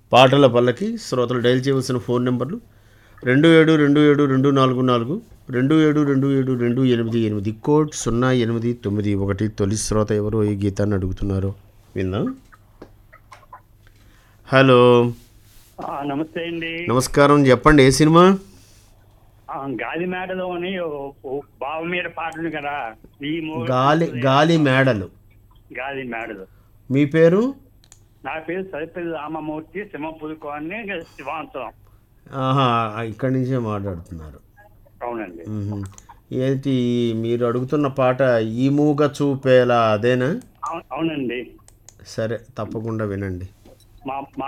పాటల పల్లకి శ్రోతలు డైల్ చేయవలసిన ఫోన్ నెంబర్లు రెండు ఏడు రెండు ఏడు రెండు నాలుగు నాలుగు రెండు ఏడు రెండు ఏడు రెండు ఎనిమిది ఎనిమిది కోడ్ సున్నా ఎనిమిది తొమ్మిది ఒకటి తొలి శ్రోత ఎవరు ఈ గీతాన్ని అడుగుతున్నారో విందాం హలో ఆ, నమస్తే అండి నమస్కారం చెప్పండి ఏ సినిమా ఆ, గాలి మేడలోని ఓ- ఓ బావ మీద పాటలు కదా ఈ మూవీ గాలి గాలి మేడలు గాలి మేడలు మీ పేరు నా పేరు సరిపల్లి రామమూర్తి సింహపూర్ కాలనీ శివాంతరం ఆహా ఇక్కడి నుంచే మాట్లాడుతున్నారు అవునండి మ్మ్. ఏంటి మీరు అడుగుతున్న పాట ఈ మూగ చూపేలా అదేనా అవు- అవునండి సరే తప్పకుండా వినండి మా మా